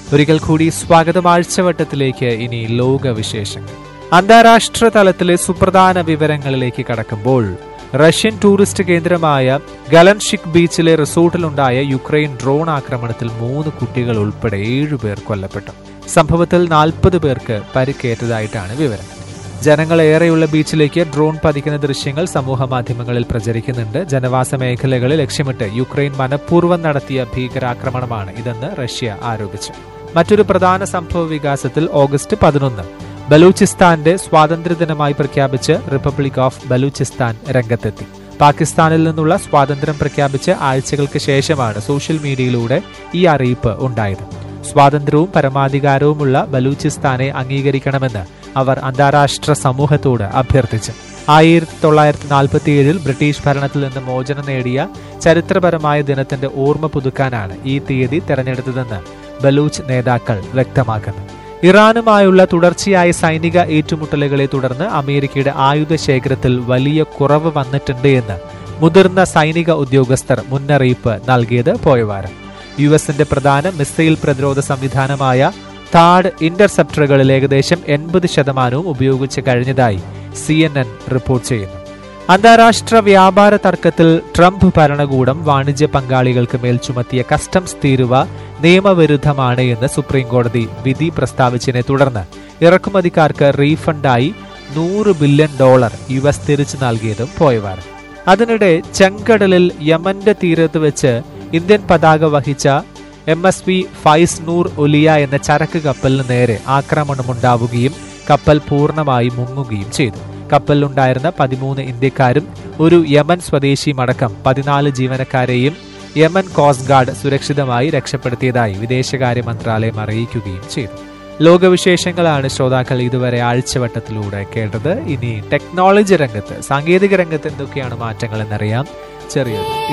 ഒരിക്കൽ കൂടി സ്വാഗതം ആഴ്ചവട്ടത്തിലേക്ക് ഇനി ലോക വിശേഷങ്ങൾ അന്താരാഷ്ട്ര തലത്തിലെ സുപ്രധാന വിവരങ്ങളിലേക്ക് കടക്കുമ്പോൾ റഷ്യൻ ടൂറിസ്റ്റ് കേന്ദ്രമായ ഗലൻഷിക് ബീച്ചിലെ റിസോർട്ടിലുണ്ടായ യുക്രൈൻ ഡ്രോൺ ആക്രമണത്തിൽ മൂന്ന് കുട്ടികൾ ഉൾപ്പെടെ ഏഴുപേർ കൊല്ലപ്പെട്ടു സംഭവത്തിൽ നാൽപ്പത് പേർക്ക് പരിക്കേറ്റതായിട്ടാണ് വിവരം ജനങ്ങൾ ഏറെയുള്ള ബീച്ചിലേക്ക് ഡ്രോൺ പതിക്കുന്ന ദൃശ്യങ്ങൾ സമൂഹ മാധ്യമങ്ങളിൽ പ്രചരിക്കുന്നുണ്ട് ജനവാസ മേഖലകളെ ലക്ഷ്യമിട്ട് യുക്രൈൻ മനഃപൂർവ്വം നടത്തിയ ഭീകരാക്രമണമാണ് ഇതെന്ന് റഷ്യ ആരോപിച്ചു മറ്റൊരു പ്രധാന സംഭവ വികാസത്തിൽ ഓഗസ്റ്റ് പതിനൊന്ന് ബലൂചിസ്ഥാന്റെ സ്വാതന്ത്ര്യദിനമായി പ്രഖ്യാപിച്ച് റിപ്പബ്ലിക് ഓഫ് ബലൂചിസ്ഥാൻ രംഗത്തെത്തി പാകിസ്ഥാനിൽ നിന്നുള്ള സ്വാതന്ത്ര്യം പ്രഖ്യാപിച്ച് ആഴ്ചകൾക്ക് ശേഷമാണ് സോഷ്യൽ മീഡിയയിലൂടെ ഈ അറിയിപ്പ് ഉണ്ടായത് സ്വാതന്ത്ര്യവും പരമാധികാരവുമുള്ള ബലൂചിസ്ഥാനെ അംഗീകരിക്കണമെന്ന് അവർ അന്താരാഷ്ട്ര സമൂഹത്തോട് അഭ്യർത്ഥിച്ചു ആയിരത്തി തൊള്ളായിരത്തി നാൽപ്പത്തിയേഴിൽ ബ്രിട്ടീഷ് ഭരണത്തിൽ നിന്ന് മോചനം നേടിയ ചരിത്രപരമായ ദിനത്തിന്റെ ഓർമ്മ പുതുക്കാനാണ് ഈ തീയതി തെരഞ്ഞെടുത്തതെന്ന് ബലൂച്ച് നേതാക്കൾ വ്യക്തമാക്കുന്നു ഇറാനുമായുള്ള തുടർച്ചയായ സൈനിക ഏറ്റുമുട്ടലുകളെ തുടർന്ന് അമേരിക്കയുടെ ആയുധ ശേഖരത്തിൽ വലിയ കുറവ് വന്നിട്ടുണ്ട് എന്ന് മുതിർന്ന സൈനിക ഉദ്യോഗസ്ഥർ മുന്നറിയിപ്പ് നൽകിയത് പോയവാരം യു എസിന്റെ പ്രധാന മിസൈൽ പ്രതിരോധ സംവിധാനമായ താഡ് ഇന്റർസെപ്റ്ററുകളിൽ ഏകദേശം എൺപത് ശതമാനവും ഉപയോഗിച്ച് കഴിഞ്ഞതായി സി എൻ എൻ റിപ്പോർട്ട് ചെയ്യുന്നു അന്താരാഷ്ട്ര വ്യാപാര തർക്കത്തിൽ ട്രംപ് ഭരണകൂടം വാണിജ്യ പങ്കാളികൾക്ക് മേൽ ചുമത്തിയ കസ്റ്റംസ് തീരുവ നിയമവിരുദ്ധമാണ് എന്ന് സുപ്രീം കോടതി വിധി പ്രസ്താവിച്ചതിനെ തുടർന്ന് ഇറക്കുമതിക്കാർക്ക് റീഫണ്ടായി നൂറ് ബില്യൺ ഡോളർ യു എസ് തിരിച്ചു നൽകിയതും പോയവാരം അതിനിടെ ചെങ്കടലിൽ യമന്റെ തീരത്ത് വെച്ച് ഇന്ത്യൻ പതാക വഹിച്ച M S V Faiz Noor Olia എന്ന ചരക്ക് കപ്പലിന് നേരെ ആക്രമണമുണ്ടാവുകയും കപ്പൽ പൂർണ്ണമായി മുങ്ങുകയും ചെയ്തു കപ്പലിലുണ്ടായിരുന്ന പതിമൂന്ന് ഇന്ത്യക്കാരും ഒരു യമൻ സ്വദേശിയുമടക്കം പതിനാല് ജീവനക്കാരെയും യമൻ കോസ്റ്റ് ഗാർഡ് സുരക്ഷിതമായി രക്ഷപ്പെടുത്തിയതായി വിദേശകാര്യ മന്ത്രാലയം അറിയിക്കുകയും ചെയ്തു ലോകവിശേഷങ്ങളാണ് ശ്രോതാക്കൾ ഇതുവരെ ആഴ്ചവട്ടത്തിലൂടെ കേട്ടത് ഇനി ടെക്നോളജി രംഗത്ത് സാങ്കേതിക രംഗത്ത് എന്തൊക്കെയാണ് മാറ്റങ്ങൾ എന്നറിയാം ചെറിയൊരു